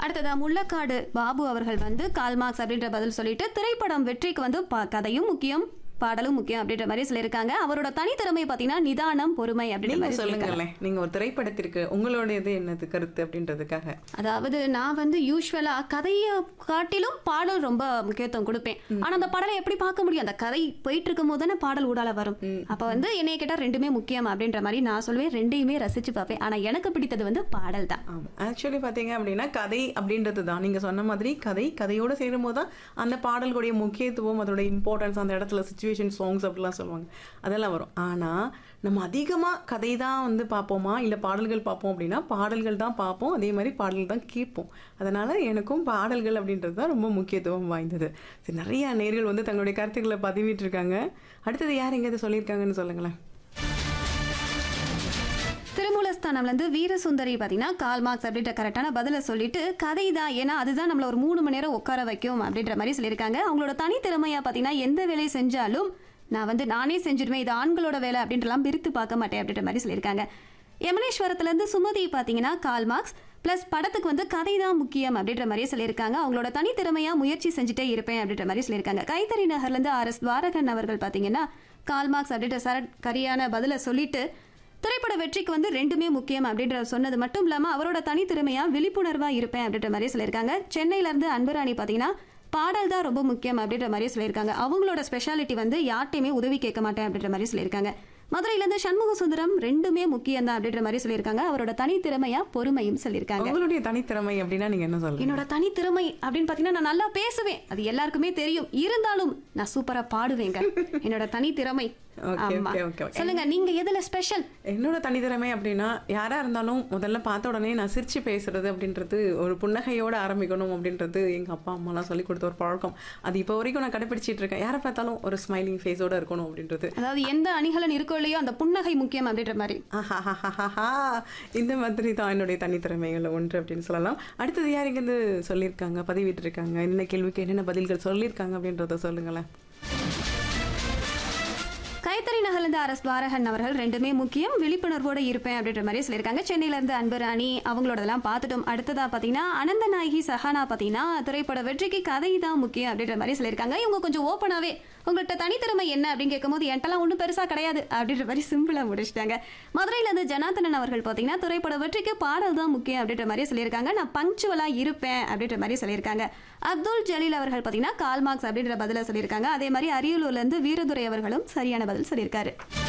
அடுத்ததா முள்ளக்காடு பாபு அவர்கள் வந்து கால் மார்க்ஸ் அப்படின்ற பதில் சொல்லிட்டு திரைப்படம் வெற்றிக்கு வந்து ப- கதையும் முக்கியம் பாடலும் முக்கியம் அப்படின்ற மாதிரி சொல்லியிருக்காங்க அவரோட தனித்திறமை பார்த்தீங்கன்னா நிதானம் பொறுமை அப்படின்ற நீங்க மாதிரி சொல்லியிருக்காங்க சொல்லுங்களேன் நீங்க ஒரு திரைப்படத்திற்கு உங்களுடையது என்னது கருத்து அப்படின்றதுக்காக அதாவது நான் வந்து யூஸ்வலா கதையை காட்டிலும் பாடல் ரொம்ப முக்கியத்துவம் கொடுப்பேன் ஆனா அந்த பாடலை எப்படி பார்க்க முடியும் அந்த கதை போயிட்டு இருக்கும் போது தானே பாடல் ஊடால வரும் அப்ப வந்து என்னைய கேட்டா ரெண்டுமே முக்கியம் அப்படின்ற மாதிரி நான் சொல்வேன் ரெண்டையுமே ரசிச்சு பார்ப்பேன் ஆனா எனக்கு பிடித்தது வந்து பாடல் தான் ஆமா ஆக்சுவலி பாத்தீங்க அப்படின்னா கதை அப்படின்றது தான் நீங்க சொன்ன மாதிரி கதை கதையோட சேரும்போது தான் அந்த பாடல்களுடைய முக்கியத்துவம் அதோட இம்பார்ட்டன்ஸ் அந்த இடத்துல சுச்சுவேஷன் சாங்ஸ் அப்படிலாம் சொல்லுவாங்க அதெல்லாம் வரும் ஆனா நம்ம அதிகமா கதை தான் வந்து பார்ப்போமா இல்ல பாடல்கள் பார்ப்போம் அப்படின்னா பாடல்கள் தான் பார்ப்போம் அதே மாதிரி பாடல்கள் தான் கேட்போம் அதனால எனக்கும் பாடல்கள் அப்படின்றது தான் ரொம்ப முக்கியத்துவம் வாய்ந்தது சரி நிறைய நேர்கள் வந்து தங்களுடைய கருத்துக்களை பதிவிட்டு இருக்காங்க அடுத்தது யார் எங்க இதை சொல்லியிருக்காங்கன்னு சொல்லுங்களேன் திருமூலஸ்தானம்ல இருந்து வீரசுந்தரி பார்த்தீங்கன்னா கால் மார்க்ஸ் அப்படின்ற கரெக்டான பதிலை சொல்லிட்டு கதை தான் ஏன்னா அதுதான் நம்மள ஒரு மூணு மணி நேரம் உட்கார வைக்கும் அப்படின்ற மாதிரி சொல்லியிருக்காங்க அவங்களோட தனித்திறமையா பார்த்தீங்கன்னா எந்த வேலையை செஞ்சாலும் நான் வந்து நானே செஞ்சிருவேன் இது ஆண்களோட வேலை அப்படின்றலாம் பிரித்து பார்க்க மாட்டேன் அப்படின்ற மாதிரி சொல்லியிருக்காங்க யமனேஸ்வரத்துல இருந்து சுமதி பார்த்தீங்கன்னா கால் மார்க்ஸ் ப்ளஸ் படத்துக்கு வந்து கதை தான் முக்கியம் அப்படின்ற மாதிரியே சொல்லியிருக்காங்க அவங்களோட தனித்திறமையா முயற்சி செஞ்சுட்டே இருப்பேன் அப்படின்ற மாதிரி சொல்லியிருக்காங்க கைத்தறி நகர்லேருந்து ஆர் எஸ் துவாரகன் அவர்கள் பார்த்தீங்கன்னா கால் மார்க்ஸ் அப்படின்ற சர கரியான பதிலை சொல்லிட்டு திரைப்பட வெற்றிக்கு வந்து ரெண்டுமே முக்கியம் அப்படின்ற சொன்னது மட்டும் இல்லாம அவரோட தனித்திறமையா விழிப்புணர்வா இருப்பேன் அப்படின்ற மாதிரி சொல்லியிருக்காங்க சென்னையில இருந்து அன்புராணி பாத்தீங்கன்னா பாடல் தான் ரொம்ப முக்கியம் அப்படின்ற மாதிரி சொல்லியிருக்காங்க அவங்களோட ஸ்பெஷாலிட்டி வந்து யார்ட்டையுமே உதவி கேட்க மாட்டேன் அப்படின்ற மாதிரி சொல்லியிருக்காங்க மதுரையிலேருந்து சண்முக சுந்தரம் ரெண்டுமே முக்கியம் தான் அப்படின்ற மாதிரி சொல்லியிருக்காங்க அவரோட தனித்திறமையா பொறுமையும் சொல்லியிருக்காங்க உங்களுடைய தனித்திறமை அப்படின்னா நீங்க என்ன சொல்றீங்க என்னோட தனித்திறமை அப்படின்னு பார்த்தீங்கன்னா நான் நல்லா பேசுவேன் அது எல்லாருக்குமே தெரியும் இருந்தாலும் நான் சூப்பரா பாடுவேங்க என்னோட தனித்திறமை Okay, ஆமா okay, okay, okay. சொல்லுங்க நீங்க எதுல ஸ்பெஷல் என்னோட தனித்திறமை அப்படின்னா யாரா இருந்தாலும் முதல்ல பார்த்த உடனே நான் சிரிச்சு பேசுறது அப்படின்றது ஒரு புன்னகையோட ஆரம்பிக்கணும் அப்படின்றது எங்க அப்பா அம்மாலாம் சொல்லி கொடுத்த ஒரு பழக்கம் அது இப்போ வரைக்கும் நான் கடைபிடிச்சிட்டு இருக்கேன் யாரை பார்த்தாலும் ஒரு ஸ்மைலிங் ஃபேஸோட இருக்கணும் அப்படின்றது அதாவது எந்த அணிகலன் இருக்கோ இல்லையோ அந்த புன்னகை முக்கியம் அப்படின்ற மாதிரி ஆஹாஹாஹாஹா. இந்த மாதிரி தான் என்னுடைய தனித்திறமைகள் ஒன்று அப்படின்னு சொல்லலாம் அடுத்தது யார் இங்கேருந்து சொல்லியிருக்காங்க பதிவிட்டு இருக்காங்க என்ன கேள்விக்கு என்னென்ன பதில்கள் சொல்லியிருக்காங்க அப்படின்றத சொல்லுங்களேன் கைத்தறி நகர்லேருந்து அரஸ் துவாரகன் அவர்கள் ரெண்டுமே முக்கியம் விழிப்புணர்வோட இருப்பேன் அப்படின்ற மாதிரி சொல்லியிருக்காங்க சென்னையில இருந்து அன்புராணி அவங்களோடதெல்லாம் பார்த்துட்டோம் அடுத்ததா பார்த்தீங்கன்னா அனந்த நாயகி சஹானா பார்த்தீங்கன்னா திரைப்பட வெற்றிக்கு கதை தான் முக்கியம் அப்படின்ற மாதிரி சொல்லியிருக்காங்க இவங்க கொஞ்சம் ஓப்பனாகவே உங்கள்கிட்ட தனித்திறமை என்ன அப்படின்னு கேட்கும்போது என்கிட்டலாம் ஒன்றும் பெருசாக கிடையாது அப்படின்ற மாதிரி சிம்பிளாக முடிச்சிட்டாங்க மதுரையில இருந்து ஜனார்த்தனன் அவர்கள் பார்த்தீங்கன்னா திரைப்பட வெற்றிக்கு பாடல் தான் முக்கியம் அப்படின்ற மாதிரி சொல்லியிருக்காங்க நான் பங்க்சுவலாக இருப்பேன் அப்படின்ற மாதிரி சொல்லியிருக்காங்க அப்துல் ஜலீல் அவர்கள் பார்த்தீங்கன்னா கால் மார்க்ஸ் அப்படின்ற பதிலை சொல்லியிருக்காங்க அதே மாதிரி அரியலூர்ல இருந்து வீரதுரை அவர்களும் சரியான பதில் சொல்லியிருக்காரு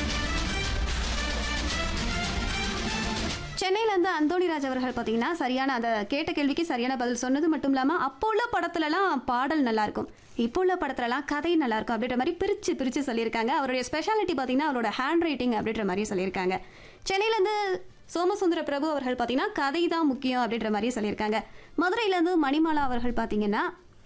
சென்னையில இருந்து அந்தோணிராஜ் அவர்கள் பார்த்தீங்கன்னா சரியான அந்த கேட்ட கேள்விக்கு சரியான பதில் சொன்னது மட்டும் இல்லாமல் அப்போ உள்ள படத்துலலாம் பாடல் நல்லா இருக்கும் இப்போ உள்ள படத்துலலாம் கதை நல்லா இருக்கும் அப்படின்ற மாதிரி பிரித்து பிரித்து சொல்லியிருக்காங்க அவருடைய ஸ்பெஷாலிட்டி பார்த்தீங்கன்னா அவரோட ஹேண்ட் ரைட்டிங் அப்படின்ற மாதிரி சொல்லியிருக்காங்க சென்னையிலேருந்து சோமசுந்தர பிரபு அவர்கள் பார்த்தீங்கன்னா கதை தான் முக்கியம் அப்படின்ற மாதிரி சொல்லியிருக்காங்க மதுரையிலேருந்து மணிமாலா அவர்கள் பார்த்தீங்கன்னா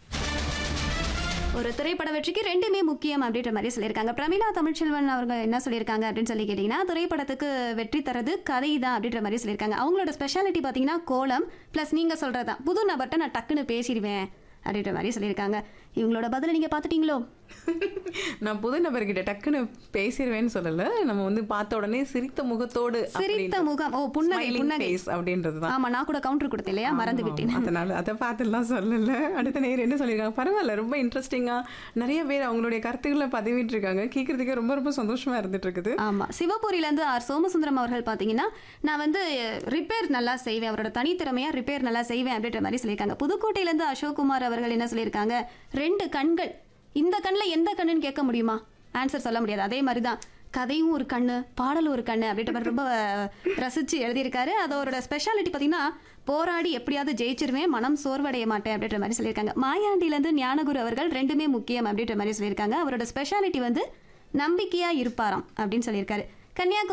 ஒரு திரைப்பட வெற்றிக்கு ரெண்டுமே முக்கியம் அப்படின்ற மாதிரி சொல்லியிருக்காங்க பிரமிளா தமிழ்ச்செல்வன் அவங்க என்ன சொல்லியிருக்காங்க அப்படின்னு சொல்லி கேட்டிங்கன்னா திரைப்படத்துக்கு வெற்றி தரது கதை தான் அப்படின்ற மாதிரி சொல்லியிருக்காங்க அவங்களோட ஸ்பெஷாலிட்டி பார்த்தீங்கன்னா கோலம் ப்ளஸ் நீங்கள் சொல்கிறது தான் புது நபர்கிட்ட நான் டக்குன்னு பேசிடுவேன் அப்படின்ற மாதிரி சொல்லியிருக்காங்க இவங்களோட பதிலை நீங்கள் பார்த்துட்டீங்களோ நான் புது நபர்கிட்ட டக்குன்னு பேசிடுவேன்னு சொல்லல நம்ம வந்து பார்த்த உடனே சிரித்த முகத்தோடு சிரித்த முகம் ஓ புன்னகை புன்னகை அப்படின்றது தான் ஆமா நான் கூட கவுண்டர் கொடுத்தேன் இல்லையா மறந்து விட்டேன் அதனால அதை பார்த்துலாம் சொல்லல அடுத்த நேரம் என்ன சொல்லியிருக்காங்க பரவாயில்ல ரொம்ப இன்ட்ரெஸ்டிங்கா நிறைய பேர் அவங்களுடைய கருத்துக்களை பதிவிட்டு இருக்காங்க கேட்கறதுக்கே ரொம்ப ரொம்ப சந்தோஷமா இருந்துட்டு இருக்குது ஆமா சிவபுரியிலேருந்து ஆர் சோமசுந்தரம் அவர்கள் பார்த்தீங்கன்னா நான் வந்து ரிப்பேர் நல்லா செய்வேன் அவரோட தனித்திறமையா ரிப்பேர் நல்லா செய்வேன் அப்படின்ற மாதிரி சொல்லியிருக்காங்க புதுக்கோட்டையிலேருந்து அசோக்குமார் அவர்கள் என்ன சொல்லியிருக்காங்க ரெண்டு கண்கள் இந்த கண்ணில் எந்த கண்ணுன்னு கேட்க முடியுமா ஆன்சர் சொல்ல முடியாது அதே மாதிரி தான் கதையும் ஒரு கண்ணு பாடலும் ஒரு கண்ணு அப்படின்ற மாதிரி ரொம்ப ரசிச்சு எழுதியிருக்காரு அதோட ஸ்பெஷாலிட்டி பார்த்தீங்கன்னா போராடி எப்படியாவது ஜெயிச்சிருவேன் மனம் சோர்வடைய மாட்டேன் அப்படின்ற மாதிரி சொல்லியிருக்காங்க மாயாண்டிலேருந்து ஞானகுரு அவர்கள் ரெண்டுமே முக்கியம் அப்படின்ற மாதிரி சொல்லியிருக்காங்க அவரோட ஸ்பெஷாலிட்டி வந்து நம்பிக்கையா இருப்பாராம் அப்படின்னு சொல்லியிருக்காரு கன்னியாகுமரி